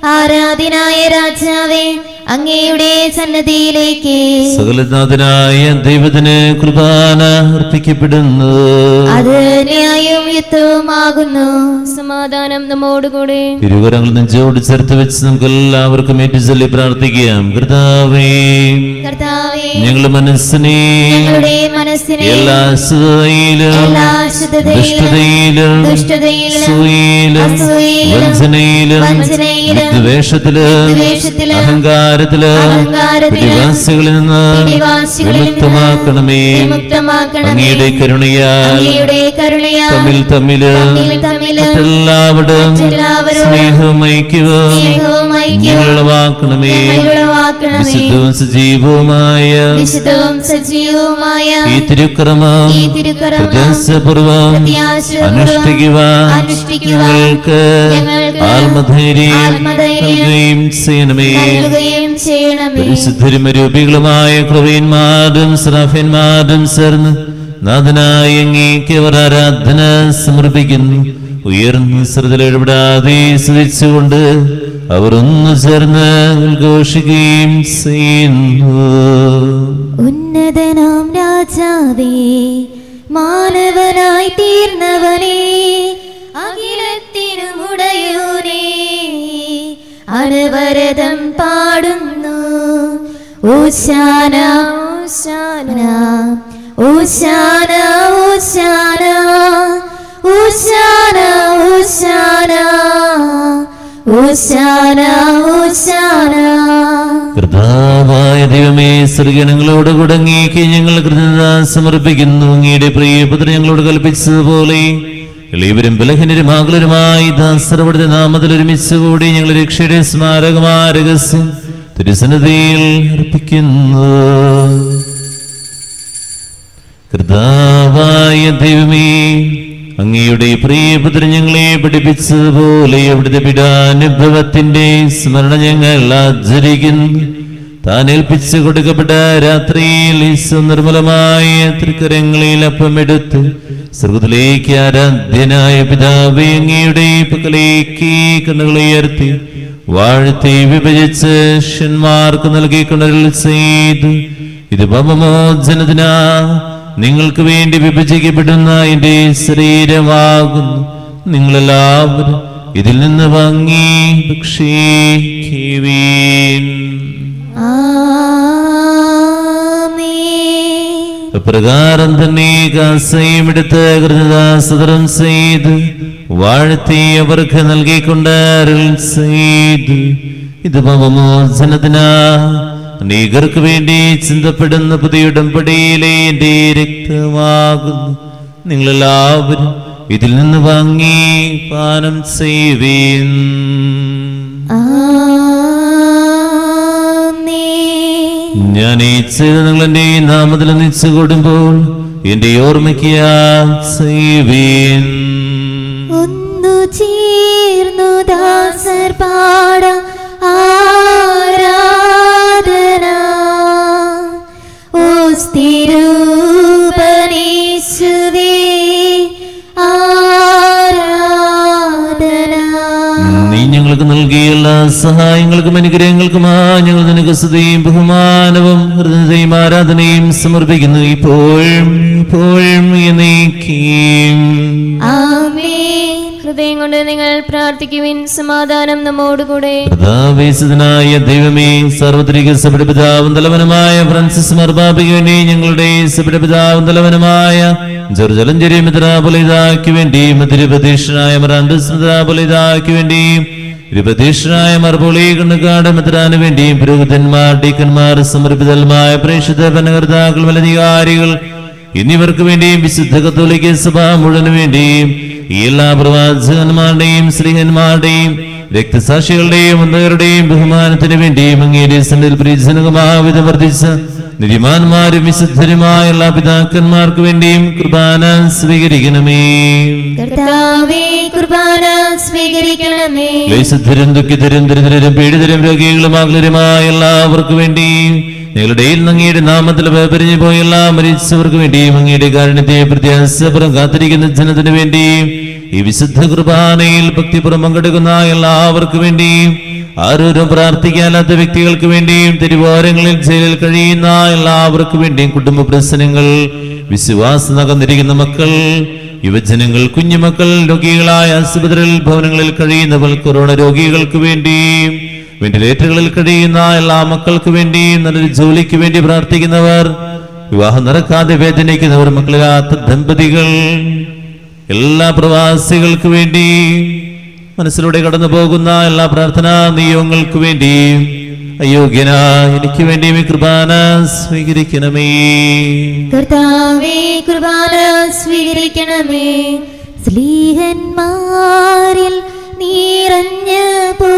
Speaker 2: ആരാധനായ രാജാവേ അങ്ങയുടെ സന്നദ്ധിയിലേക്ക്
Speaker 1: സകലനാഥനായ ദൈവത്തിന് കുർബാന അർപ്പിക്കപ്പെടുന്നു
Speaker 2: അത് ന്യായവും യുദ്ധവുമാകുന്നു
Speaker 3: സമാധാനം നമ്മോടുകൂടെ
Speaker 1: ഇരുവരങ്ങൾ നെഞ്ചോട് ചേർത്ത് വെച്ച് നമുക്ക് എല്ലാവർക്കും ഏറ്റു ചൊല്ലി പ്രാർത്ഥിക്കാം കർത്താവേ
Speaker 2: കർത്താവേ
Speaker 1: ഞങ്ങളുടെ മനസ്സിനെ
Speaker 2: ഞങ്ങളുടെ മനസ്സിനെ
Speaker 1: എല്ലാ അശുദ്ധതയിലും
Speaker 2: എല്ലാ അശുദ്ധതയിലും
Speaker 1: ദുഷ്ടതയിലും
Speaker 2: ദുഷ്ടതയിലും
Speaker 1: അസൂയയിലും
Speaker 2: അസൂയയിലും
Speaker 1: വഞ്ചനയിലും
Speaker 2: വഞ്ചനയിലും
Speaker 1: വിദ്വേഷത്തിലും
Speaker 2: വിദ്വേഷത്തിലും
Speaker 1: അഹങ്കാരത്തിലും
Speaker 2: അഹങ്കാരത്തിലും
Speaker 1: പിടിവാസികളിൽ നിന്ന്
Speaker 2: പിടിവാസികളിൽ നിന്ന്
Speaker 1: വിമുക്തമാക്കണമേ
Speaker 2: വിമുക്തമാക്കണമേ.
Speaker 1: അങ്ങയുടെ കരുണയാൽ
Speaker 2: അങ്ങയുടെ കരുണയാൽ
Speaker 1: തമ്മിൽ തമ്മില്
Speaker 2: തമ്മിൽ തമ്മില്
Speaker 1: മറ്റെല്ലാവരും
Speaker 2: മറ്റെല്ലാവരോടും
Speaker 1: സ്നേഹവും ഐക്യവും
Speaker 2: സ്നേഹവും ഐക്യവും
Speaker 1: ഞങ്ങളുളവാക്കണമേ
Speaker 2: ഞങ്ങളുളവാക്കണമേ.
Speaker 1: വിശുദ്ധവും സജീവവുമായ
Speaker 2: വിശുദ്ധവും സജീവവുമായ
Speaker 1: ഈ തിരുക്രമം
Speaker 2: ഈ തിരുക്കർമ്മം
Speaker 1: പ്രത്യാശപൂർവം
Speaker 2: പ്രത്യാശപൂർവ്വം
Speaker 1: അനുഷ്ഠിക്കുവാൻ
Speaker 2: അനുഷ്ഠിക്കുവാൻ
Speaker 1: ഞങ്ങൾക്ക്
Speaker 2: ഞങ്ങൾക്ക്
Speaker 1: ആത്മധൈര്യം
Speaker 2: ആത്മധൈര്യം
Speaker 1: നൽകുകയും ചെയ്യണമേ
Speaker 2: നൽകുകയും ചെയ്യണമേ
Speaker 1: പരിശുദ്ധരും രൂപികളുമായ കൃപയന്മാരും ശ്രാഫ്യന്മാരും ചേർന്ന് നാഥനായ അങ്ങേക്ക് അവർ ആരാധന സമർപ്പിക്കുന്നു ഉയർന്ന ശ്രദ്ധയിൽ ഇടപെടാതെ സ്തുതിച്ചുകൊണ്ട് അവർ ഒന്ന് ചേർന്ന് ഉദ്ഘോഷിക്കുകയും ചെയ്യുന്നു
Speaker 2: ഉന്നതനാം രാജാവേ മാനവനായി തീർന്നവനേ അഖിലത്തിനുമുടയോനേ അനവരതം പാടുന്നു ഓശാന ഓശാന ഓശാന ഓശാന ഓശാന ഓശാന ഓശാന ഓശാന
Speaker 1: കർത്താവായ ദൈവമേ സ്ത്രീഗണങ്ങളോട് കുടങ്ങിയേക്ക് ഞങ്ങൾ കൃതജ്ഞത സമർപ്പിക്കുന്നു അങ്ങയുടെ പ്രിയപുത്രൻ ഞങ്ങളോട് കൽപ്പിച്ചതുപോലെ എളിയവരും ബലഹീനരും ആകുലരുമായി ദാസരവിടുത്തെ നാമത്തിൽ ഒരുമിച്ച് കൂടി ഞങ്ങൾ രക്ഷയുടെ സ്മാരകമായ രഹസ്യം തിരുസന്നതിയിൽ അർപ്പിക്കുന്നു കർത്താവായ ദൈവമേ അങ്ങയുടെ പ്രിയപുത്രൻ ഞങ്ങളെ പഠിപ്പിച്ചതുപോലെ അവിടുത്തെ പിടാനുഭവത്തിന്റെ സ്മരണ ഞങ്ങൾ ആചരിക്കുന്നു താൻ ഏൽപ്പിച്ചു കൊടുക്കപ്പെട്ട രാത്രിയിൽ ഈശോ നിർമ്മലമായ തൃക്കരങ്ങളിൽ അപ്പമെടുത്ത് സ്വർഗത്തിലേക്ക് ആരാധ്യനായ പിതാവേ അങ്ങയുടെ പക്കലേക്ക് കണ്ണുകളെ ഉയർത്തി വാഴ്ത്തി വിഭജിച്ച് ശന്മാർക്ക് നൽകിക്കൊണ്ടരുൾ ചെയ്തു ഇത് പാപമോചനത്തിനാ നിങ്ങൾക്ക് വേണ്ടി വിഭജിക്കപ്പെടുന്ന എന്റെ ശരീരമാകുന്നു നിങ്ങളെല്ലാവരും ഇതിൽ നിന്ന് വാങ്ങി ഭക്ഷിക്കുവീൻ
Speaker 2: ആമേൻ
Speaker 1: പ്രകാരം തന്നെ കാസയും എടുത്ത് കൃതദാസതരം ചെയ്ത് വാഴ്ത്തി അവർക്ക് നൽകിക്കൊണ്ട് അരുൾ ചെയ്തു ഇത് പാപമോചനത്തിനാ അനേകർക്ക് വേണ്ടി ചിന്തപ്പെടുന്ന പുതിയ ഉടമ്പടിയിലെ എന്റെ രക്തമാകുന്നു നിങ്ങളെല്ലാവരും ഇതിൽ നിന്ന് വാങ്ങി പാനം ചെയ്യുവീൻ
Speaker 2: ആമേൻ
Speaker 1: ഞാൻ ഈ ചെയ്ത് നിങ്ങൾ എന്റെ നാമത്തിൽ ഒന്നിച്ചു കൂടുമ്പോൾ എന്റെ ഓർമ്മയ്ക്ക് ചെയ്യുവീൻ
Speaker 2: ഒന്നു ചേർന്നു ദാസർ പാട ആരാധന ഓ സ്ഥിരൂപനേശുവേ ആരാധന
Speaker 1: നീ ഞങ്ങൾക്ക് നൽകിയ എല്ലാ സഹായങ്ങൾക്കും അനുഗ്രഹങ്ങൾക്കുമാ ഞങ്ങൾ നിനക്ക് സ്തുതിയും ബഹുമാനവും ഹൃദയയും ആരാധനയും സമർപ്പിക്കുന്നു ഇപ്പോഴും ഇപ്പോഴും എന്നേക്കും
Speaker 2: ആമേൻ
Speaker 3: ഹൃദയം കൊണ്ട് നിങ്ങൾ പ്രാർത്ഥിക്കുവിൻ സമാധാനം നമ്മോടുകൂടെ
Speaker 1: കർത്താവേശുതനായ ദൈവമേ സാർവത്രിക സഭയുടെ പിതാവും തലവനുമായ ഫ്രാൻസിസ് മർബാബയ്ക്ക് വേണ്ടി ഞങ്ങളുടെ സഭയുടെ പിതാവും തലവനുമായ ജെറുജലഞ്ചേരി മിത്രാപുലിതാക്ക് വേണ്ടിയും തിരുപതീക്ഷനായ മറാന്തസ് മിത്രാപുലിതാക്ക് വേണ്ടിയും തിരുപതീക്ഷനായ മർബോളി കണ്ണുകാട് മിത്രാന് വേണ്ടിയും പുരോഹിതന്മാർ ഡീക്കന്മാർ സമർപ്പിതന്മായ പ്രേക്ഷിത ഭരണകർത്താക്കൾ മലധികാരികൾ എന്നിവർക്ക് വേണ്ടിയും വിശുദ്ധ കത്തോലിക്ക സഭ മുഴുവന് വേണ്ടിയും ഈ എല്ലാ പ്രവാചകന്മാരുടെയും സ്ത്രീഹന്മാരുടെയും രക്തസാക്ഷികളുടെയും ഉന്നതരുടെയും ബഹുമാനത്തിന് വേണ്ടിയും അങ്ങയുടെ സന്നിധിയിൽ പ്രീജനകമാവിധ വർദ്ധിച്ച നിധിമാന്മാരും വിശുദ്ധരുമായ എല്ലാ പിതാക്കന്മാർക്ക് വേണ്ടിയും കുർബാന സ്വീകരിക്കണമേ
Speaker 2: കർത്താവേ കുർബാന സ്വീകരിക്കണമേ
Speaker 1: ക്ലേശധരും ദുഃഖിതരും ദരിദ്രരും പീഡിതരും രോഗികളും അകലരുമായ എല്ലാവർക്കും വേണ്ടിയും ഞങ്ങളുടെ അങ്ങയുടെ നാമത്തിൽ വേപരിഞ്ഞു പോയ എല്ലാ മരിച്ചവർക്ക് വേണ്ടിയും അങ്ങയുടെ കാരണത്തെ പ്രത്യാസപുറം കാത്തിരിക്കുന്ന ജനത്തിന് വേണ്ടിയും ഈ വിശുദ്ധ കുർബാനയിൽ ഭക്തിപുറം പങ്കെടുക്കുന്ന എല്ലാവർക്കും വേണ്ടിയും ആരോരും പ്രാർത്ഥിക്കാത്ത വ്യക്തികൾക്ക് വേണ്ടിയും തിരുവോരങ്ങളിൽ ജയിലിൽ കഴിയുന്ന എല്ലാവർക്കും വേണ്ടിയും കുടുംബ പ്രശ്നങ്ങൾ വിശ്വാസം നകന്നിരിക്കുന്ന മക്കൾ യുവജനങ്ങൾ കുഞ്ഞുമക്കൾ രോഗികളായ ആശുപത്രിയിൽ ഭവനങ്ങളിൽ കഴിയുന്നവർ കൊറോണ രോഗികൾക്ക് വേണ്ടിയും വെന്റിലേറ്ററുകളിൽ കഴിയുന്ന എല്ലാ മക്കൾക്ക് വേണ്ടിയും നല്ലൊരു ജോലിക്ക് വേണ്ടി പ്രാർത്ഥിക്കുന്നവർ വിവാഹം നടക്കാതെ വേദനിക്കുന്നവർ മക്കളില്ലാത്ത ദമ്പതികൾ എല്ലാ പ്രവാസികൾക്ക് വേണ്ടി മനസ്സിലൂടെ കടന്നു പോകുന്ന എല്ലാ പ്രാർത്ഥനാ നിയോഗങ്ങൾക്ക് വേണ്ടിയും അയോഗ്യന എനിക്ക് വേണ്ടിയും ഈ കുർബാന സ്വീകരിക്കണമേ
Speaker 2: കർത്താവേ കുർബാന സ്വീകരിക്കണമേ സ്ലീഹന്മാരിൽ നിറഞ്ഞ പോ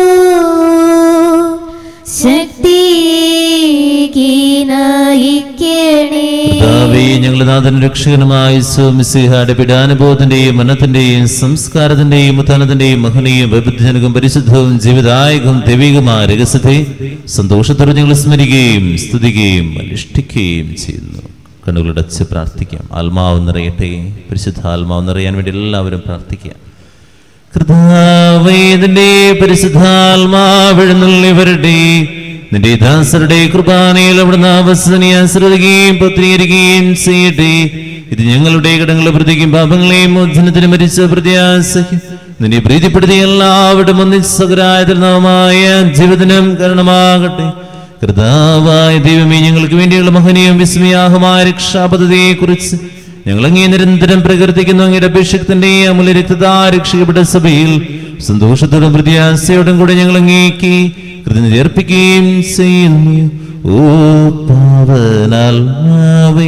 Speaker 2: ശക്തിക്ക് നയിക്കണേ
Speaker 1: കർത്താവേ, ഞങ്ങളുടെ നാഥൻ രക്ഷകനുമായ മിസിഹായുടെ പിടാനുഭവത്തിന്റെയും മനത്തിന്റെയും സംസ്കാരത്തിന്റെയും ഉത്ഥാനത്തിന്റെയും മഹനീയും വൈബുദ്ധജനകം പരിശുദ്ധവും ജീവിതായകം ദൈവികമായ രഹസ്യത്തെ സന്തോഷത്തോടെ ഞങ്ങൾ സ്മരിക്കുകയും സ്തുതിക്കുകയും അനുഷ്ഠിക്കുകയും ചെയ്യുന്നു കണ്ണുകളടച്ച് പ്രാർത്ഥിക്കാം ആത്മാവ് നിറയട്ടെ പരിശുദ്ധ ആത്മാവ് നിറയാൻ വേണ്ടി എല്ലാവരും പ്രാർത്ഥിക്കാം കർത്താവേദിന്റെ പരിശുദ്ധാത്മാവിഴുന്നള്ളി വരട്ടെ നിന്റെ ദാസരുടെ കുർബാനയിൽ അവിടുന്ന് അവസനെ ആശ്രയിക്കുകയും പത്രീകരിക്കുകയും ചെയ്യട്ടെ ഇത് ഞങ്ങളുടെ കടങ്ങളെ പ്രതിക്കും പാപങ്ങളെയും മോചനത്തിന് മരിച്ച പ്രത്യാശയ്ക്കും നിന്നെ പ്രീതിപ്പെടുത്തിയ എല്ലാവരുടെ ഒന്നിസകരായതിൽ നാമായ ജീവിതനം കാരണമാകട്ടെ കർത്താവായ ദൈവമേ ഞങ്ങൾക്ക് വേണ്ടിയുള്ള മഹനീയം വിസ്മയാഹമായ രക്ഷാപദ്ധതിയെ കുറിച്ച് ഞങ്ങൾ അങ്ങേ നിരന്തരം പ്രകീർത്തിക്കുന്നു അങ്ങയുടെ അഭിഷേകത്തിന്റെ അമൂല്യ രക്തതാ രക്ഷിക്കപ്പെട്ട സഭയിൽ സന്തോഷത്തോടും പ്രത്യാശയോടും കൂടെ ഞങ്ങൾ അങ്ങേക്ക് കൃതജ്ഞത അർപ്പിക്കുകയും ചെയ്യുന്നു ഓ പാവനാൽമാവേ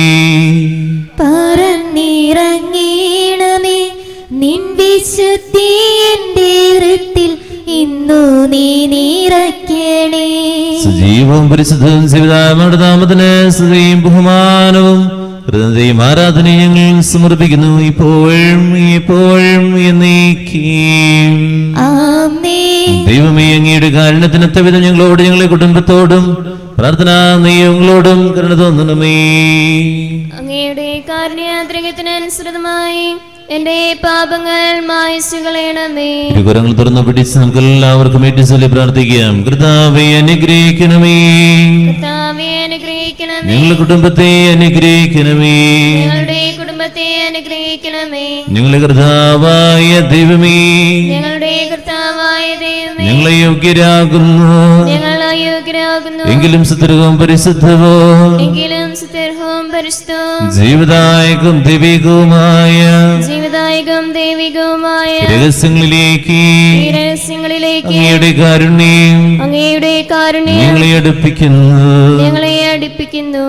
Speaker 2: പറന്നിറങ്ങീണമേ നിൻ വിശുദ്ധി എന്റെ ഹൃത്തിൽ ഇന്നു നീ നിറയ്ക്കണേ
Speaker 1: സജീവവും പരിശുദ്ധവും ജീവിതാമയുടെ നാമത്തിന് സ്തുതിയും ബഹുമാനവും ഹൃദയയും ആരാധനയും ഞങ്ങൾ സമർപ്പിക്കുന്നു ഇപ്പോഴും എപ്പോഴും എന്നേക്കും
Speaker 2: ആമേ
Speaker 1: ദൈവമേ അങ്ങയുടെ കാരണത്തിനൊത്ത വിധം ഞങ്ങളോട് ഞങ്ങളെ കുടുംബത്തോടും പ്രാർത്ഥന നീയങ്ങളോടും കരുണ തോന്നണമേ
Speaker 3: അങ്ങയുടെ കാരുണ്യാദ്രകത്തിനനുസൃതമായി എന്റെ പാപങ്ങൾ മായച്ചു കളയണമേ
Speaker 1: ഇരുകരങ്ങൾ തുറന്നു പിടിച്ച് നമുക്ക് എല്ലാവർക്കും വേണ്ടി ചൊല്ലി പ്രാർത്ഥിക്കാം കർത്താവെ അനുഗ്രഹിക്കണമേ
Speaker 3: കർത്താവെ അനുഗ്രഹിക്കണമേ
Speaker 1: ഞങ്ങളുടെ കുടുംബത്തെ അനുഗ്രഹിക്കണമേ
Speaker 3: ഞങ്ങളുടെ കുടുംബത്തെ അനുഗ്രഹിക്കണമേ
Speaker 1: ഞങ്ങളെ കർത്താവായ ദൈവമേ
Speaker 3: ഞങ്ങളുടെ കർത്താവായ ദൈവമേ
Speaker 1: ഞങ്ങളെ യോഗ്യരാകുന്നു
Speaker 3: ഞങ്ങൾ അയോഗ്യരാകുന്നു
Speaker 1: എങ്കിലും സുതൃകവും പരിശുദ്ധവും
Speaker 3: എങ്കിലും സുതർഹവും പരിശുദ്ധവും
Speaker 1: ജീവിതായകം ദൈവികവുമായ
Speaker 3: ജീവദായകം ദൈവികവുമായ
Speaker 1: രഹസ്യങ്ങളിലേക്ക്
Speaker 3: ഈ രഹസ്യങ്ങളിലേക്ക്
Speaker 1: അങ്ങയുടെ കാരുണ്യം
Speaker 3: അങ്ങയുടെ കാരുണ്യം
Speaker 1: ഞങ്ങളെ അടുപ്പിക്കുന്നു
Speaker 3: ഞങ്ങളെ അടുപ്പിക്കുന്നു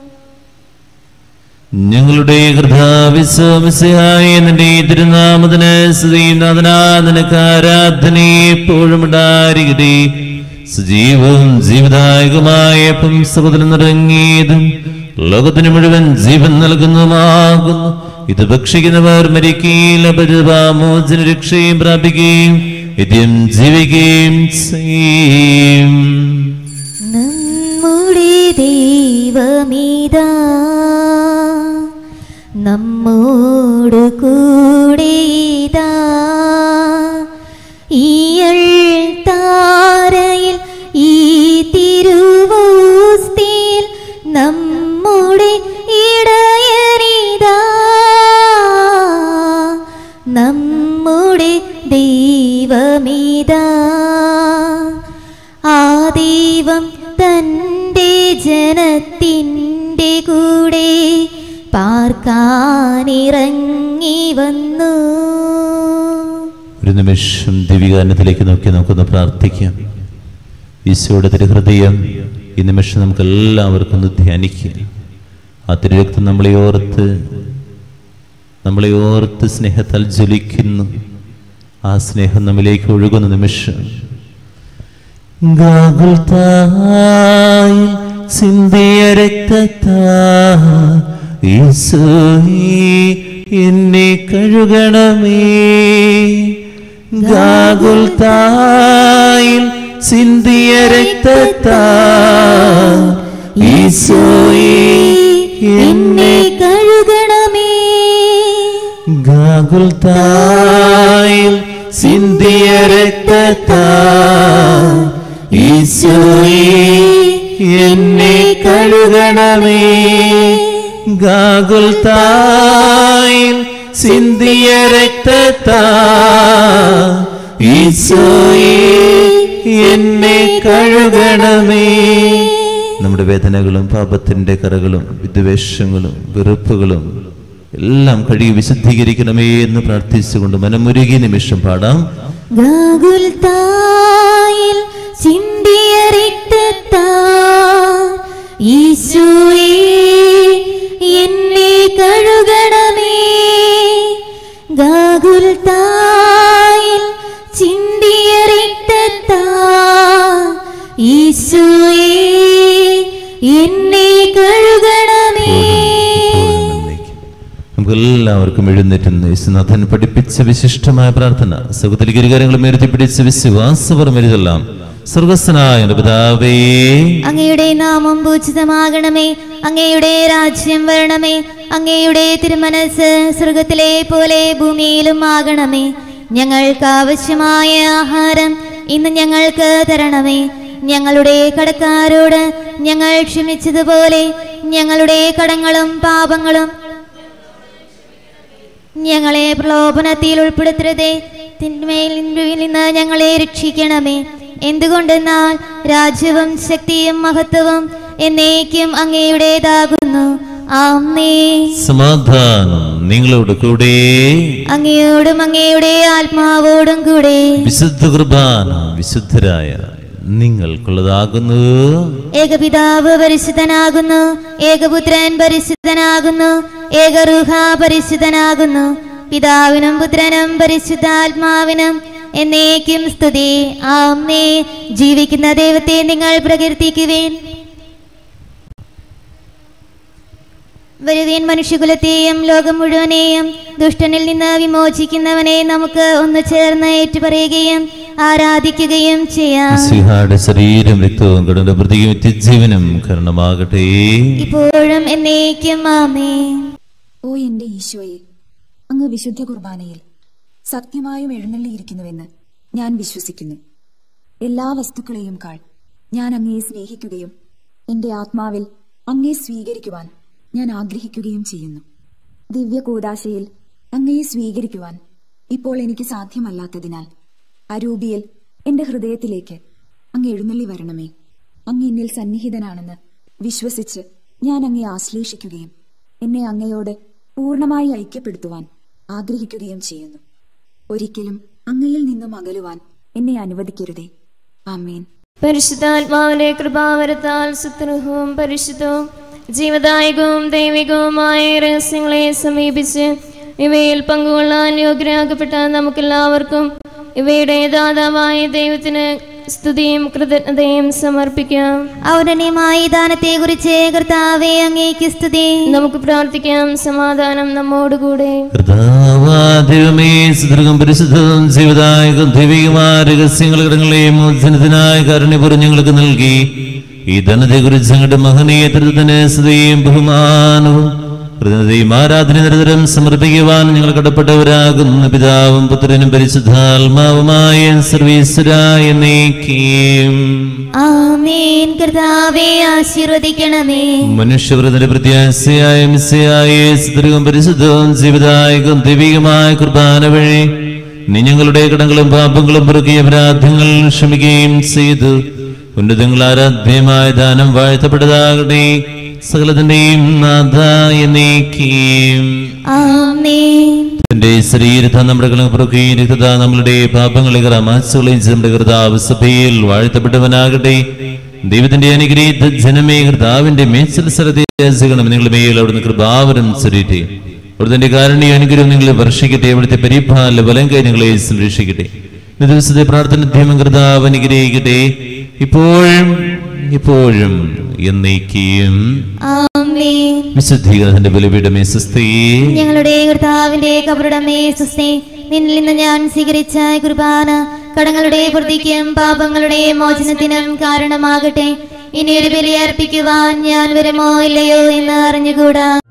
Speaker 1: ഞങ്ങളുടെ കൃതാവിശ്വമിശയായ നിന്റെ തിരുനാമത്തിന് സ്തുതിനാഥനാ നിനക്ക് ആരാധന എപ്പോഴും ഉണ്ടായിരിക്കട്ടെ സജീവവും ജീവദായകമായ പുംസകത്തിന് നിറങ്ങിയതും ലോകത്തിന് മുഴുവൻ ജീവൻ നൽകുന്നതുമാകുന്നു ഇത് ഭക്ഷിക്കുന്നവർ മരിക്കുകയും അപരിപാമോചന രക്ഷയും പ്രാപിക്കുകയും നിത്യം ജീവിക്കുകയും ചെയ്യും
Speaker 2: നമ്മുടെ ദൈവമീതാ നമ്മോട് കൂടെയിതാ ഈയൾ താരയിൽ ഈ തിരുവോസ്തിയിൽ നമ്മുടെ ഇടയരിതാ നമ്മുടെ ദൈവമീതാ ആ ദൈവം തൻ്റെ ജനത്തിൻ്റെ കൂടെ പാർക്കാനിറങ്ങി വന്നു
Speaker 1: ഒരു നിമിഷം ദിവികാനത്തിലേക്ക് നോക്കി നമുക്കൊന്ന് പ്രാർത്ഥിക്കാം ഈശോയുടെ തിരുഹൃദയം ഈ നിമിഷം നമുക്ക് എല്ലാവർക്കും ഒന്ന് ധ്യാനിക്കുക ആ തിരുരക്തം നമ്മളെ ഓർത്ത് നമ്മളെ ഓർത്ത് സ്നേഹത്താൽ ജ്വലിക്കുന്നു ആ സ്നേഹം നമ്മിലേക്ക് ഒഴുകുന്ന നിമിഷം ഗാകുൽത്തായി ചിന്തിയ രക്തത്താ ഈശോയെ എന്നെ കഴുകണമേ ഗാകുൽത്തായിൽ ചിന്തിയ രക്തത്താ ഈശോയെ എന്നെ
Speaker 2: കഴുകണമേ
Speaker 1: ഗാകുൽത്തായിൽ ചിന്തിയ രക്തത്താ ഈശോയെ എന്നെ കഴുകണമേ ഗാകുൽത്തായിൽ ചിന്തിയ രക്തത്താ ഈശോയെ എന്നെ കഴുകണമേ നമ്മുടെ വേദനകളും പാപത്തിന്റെ കറകളും വിദ്വേഷങ്ങളും വെറുപ്പുകളും എല്ലാം കഴുകി വിശുദ്ധീകരിക്കണമേ എന്ന് പ്രാർത്ഥിച്ചുകൊണ്ട് മനമുരുകി നിമിഷം പാടാം
Speaker 2: ഗാകുൽത്തായിൽ ചിന്തിയ രക്തത്താ ഈശോയെ എന്നെ കഴുകണമേ ഗാകുൽത്തായിൽ ചിന്തിയ രക്തത്താ ഈശോയെ എന്നെ കഴുകണമേ
Speaker 1: നമുക്ക് എല്ലാവർക്കും എഴുന്നേറ്റുന്ന യേശുനാഥൻ പഠിപ്പിച്ച വിശിഷ്ടമായ പ്രാർത്ഥന സുഖത്തിലേക്ക് ഇരുകാര്യങ്ങളും ഉയർത്തിപ്പിടിച്ച് വിശ്വാസപരം എഴുതല്ലാം സ്വർഗസ്വനായ എൻ്റെ പിതാവേ
Speaker 2: അങ്ങയുടെ നാമം പൂജിതമാകണമേ അങ്ങയുടെ രാജ്യം വരണമേ അങ്ങയുടെ തിരുമനസ് സ്വർഗത്തിലെ പോലെ ഭൂമിയിലും ആകണമേ ഞങ്ങൾക്ക് ആവശ്യമായ ആഹാരം ഇന്ന് ഞങ്ങൾക്ക് തരണമേ ഞങ്ങളുടെ കടക്കാരോട് ഞങ്ങൾ ക്ഷമിച്ചതുപോലെ ഞങ്ങളുടെ കടങ്ങളും പാപങ്ങളും ഞങ്ങളെ പ്രലോഭനത്തിൽ ഉൾപ്പെടുത്തരുതേ തിന്മയിൽ നിന്ന് ഞങ്ങളെ രക്ഷിക്കണമേ എന്തുകൊണ്ടെന്നാൽ രാജ്യവും ശക്തിയും മഹത്വവും എന്നേക്കും അങ്ങയുടേതാകുന്നു ആമേ
Speaker 1: സമാധാനം നിങ്ങളോട് കൂടെ
Speaker 2: അങ്ങയോടും അങ്ങയുടെ ആത്മാവോടും കൂടെ
Speaker 1: വിശുദ്ധ കുർബാന വിശുദ്ധരായ നിങ്ങൾക്കുള്ളതാകുന്നു
Speaker 2: ഏകപിതാവ് പരിശുദ്ധനാകുന്നു ഏകപുത്രൻ പരിശുദ്ധനാകുന്നു ഏകറുഹ പരിശുദ്ധനാകുന്നു പിതാവിനും പുത്രനും പരിശുദ്ധാത്മാവിനും എന്നേക്കും സ്തുതി ആമേ ജീവിക്കുന്ന ദൈവത്തെ നിങ്ങൾ പ്രകീർത്തിക്കുവേൻ വരുവീൻ മനുഷ്യകുലത്തെയും ലോകം മുഴുവനെയും ദുഷ്ടനിൽ നിന്ന് വിമോചിക്കുന്നവനെ നമുക്ക് ഒന്ന് ചേർന്ന് ഏറ്റുപറയുകയും ആരാധിക്കുകയും ചെയ്യാം
Speaker 1: സിഹായുടെ ശരീരം രക്തവും കടന്റെ പ്രതിയും നിത്യജീവനും കരണമാകട്ടെ
Speaker 2: ഇപ്പോഴും എന്നേക്കും ആമേ
Speaker 4: ഓ എന്റെ ഈശോയെ അങ്ങ് വിശുദ്ധ കുർബാനയിൽ സത്യമായും എഴുന്നള്ളിയിരിക്കുന്നുവെന്ന് ഞാൻ വിശ്വസിക്കുന്നു എല്ലാ വസ്തുക്കളെയും കാൾ ഞാൻ അങ്ങയെ സ്നേഹിക്കുകയും എന്റെ ആത്മാവിൽ അങ്ങയെ സ്വീകരിക്കുവാൻ ഞാൻ ആഗ്രഹിക്കുകയും ചെയ്യുന്നു ദിവ്യ കൂദാശയിൽ അങ്ങയെ സ്വീകരിക്കുവാൻ ഇപ്പോൾ എനിക്ക് സാധ്യമല്ലാത്തതിനാൽ അരൂപിയിൽ എന്റെ ഹൃദയത്തിലേക്ക് അങ്ങ് എഴുന്നള്ളി വരണമേ അങ്ങ് എന്നിൽ സന്നിഹിതനാണെന്ന് വിശ്വസിച്ച് ഞാൻ അങ്ങയെ ആശ്ലേഷിക്കുകയും എന്നെ അങ്ങയോട് പൂർണ്ണമായി ഐക്യപ്പെടുത്തുവാൻ ആഗ്രഹിക്കുകയും ചെയ്യുന്നു ഒരിക്കലും അങ്ങയിൽ നിന്നും അകലുവാൻ എന്നെ അനുവദിക്കരുതേ ആമേൻ
Speaker 3: പരിശുദ്ധാത്മാവിന്റെ കൃപാവരത്താൽ സുത്രഹവും പരിശുദ്ധവും ജീവദായകവും ദൈവികവുമായ രഹസ്യങ്ങളെ സമീപിച്ച് ഇവയിൽ പങ്കുകൊള്ളാൻ യോഗ്യരാകപ്പെട്ട നമുക്കെല്ലാവർക്കും ഇവയുടെ ദാതാവായ ദൈവത്തിന് സ്തുതിയും കൃതജ്ഞതയും സമർപ്പിക്കാം
Speaker 2: ഔദന്യമായ ദാനത്തെ കുറിച്ച് കർത്താവെ അങ്ങേക്ക് സ്തുതി
Speaker 3: നമുക്ക് പ്രാർത്ഥിക്കാം സമാധാനം നമ്മോടുകൂടെ
Speaker 1: കർത്താവാദൈവമേ സുദൃഗം പരിശുദ്ധവും ജീവദായകം ദൈവികമായ രഹസ്യങ്ങൾ ഘടങ്ങളെയും മോചനത്തിനായ കാരുണ്യപുരം ഞങ്ങൾക്ക് നൽകി ഈ ധനത്തെക്കുറിച്ച് ഞങ്ങളുടെ മഹനീയ തൃത്വത്തിന് സ്തുതിയും ബഹുമാനവും കൃതജ്ഞതയും ആരാധന നിരന്തരം സമർപ്പിക്കുവാൻ ഞങ്ങൾ കടപ്പെട്ടവരാകുന്ന പിതാവും പുത്രനും പരിശുദ്ധാത്മാവുമായ സർവീശ്വരായ നീക്കിയും
Speaker 2: ആമേൻ കർത്താവെ ആശീർവദിക്കണമേ
Speaker 1: മനുഷ്യവൃതിന്റെ പ്രത്യാശയായ മിസ്സയായ സ്ത്രീകം പരിശുദ്ധവും ജീവിതായകം ദൈവികമായ കുർബാന വഴി നീ ഞങ്ങളുടെ കടങ്ങളും പാപങ്ങളും പുറക്കിയ അപരാധങ്ങൾ ക്ഷമിക്കുകയും ചെയ്തു ഉന്നതങ്ങൾ ആരാധ്യമായ ദാനം വാഴ്ത്തപ്പെട്ടതാകട്ടെ സകലത്തിന്റെയും നാഥായ നീക്കിയും
Speaker 2: ആമേൻ
Speaker 1: തന്റെ ശരീരത്തെ നമ്മുടെ കടങ്ങൾ പുറക്കുകയും രക്തത നമ്മളുടെ പാപങ്ങളെ കറാമാച്ചുകളെയും നമ്മുടെ കർത്താവ് സഭയിൽ വാഴ്ത്തപ്പെട്ടവനാകട്ടെ ദൈവത്തിന്റെ അനുഗ്രഹീത ജനമേ കർത്താവിന്റെ മേച്ചൽ സ്ഥലത്തെ യാചിക്കണം നിങ്ങളുടെ മേൽ അവിടുന്ന് കൃപാവരം ചൊരിയട്ടെ അവിടുത്തെ കാരുണ്യ അനുഗ്രഹം നിങ്ങളെ വർഷിക്കട്ടെ അവിടുത്തെ പരിപാല ബലം കൈ നിങ്ങളെ സംരക്ഷിക്കട്ടെ ഇന്ന് ദിവസത്തെ പ്രാർത്ഥന ധ്യമം കർത്താവ് അനുഗ്രഹിക്കട്ടെ ഇപ്പോഴും ഇപ്പോഴും എന്നേക്കും
Speaker 2: ആമേൻ
Speaker 1: വിശുദ്ധീകരണത്തിന്റെ ബലിപീഠമേ സുസ്ഥേ
Speaker 2: ഞങ്ങളുടെ കർത്താവിന്റെ കബറുടമേ സുസ്തേ നിന്നിൽ നിന്ന് ഞാൻ സ്വീകരിച്ച കുർബാന കടങ്ങളുടെ പ്രതിക്കും പാപങ്ങളുടെ മോചനത്തിനും കാരണമാകട്ടെ ഇനി ഒരു ബലി അർപ്പിക്കുവാൻ ഞാൻ വരുമോ ഇല്ലയോ എന്ന് അറിഞ്ഞുകൂടാ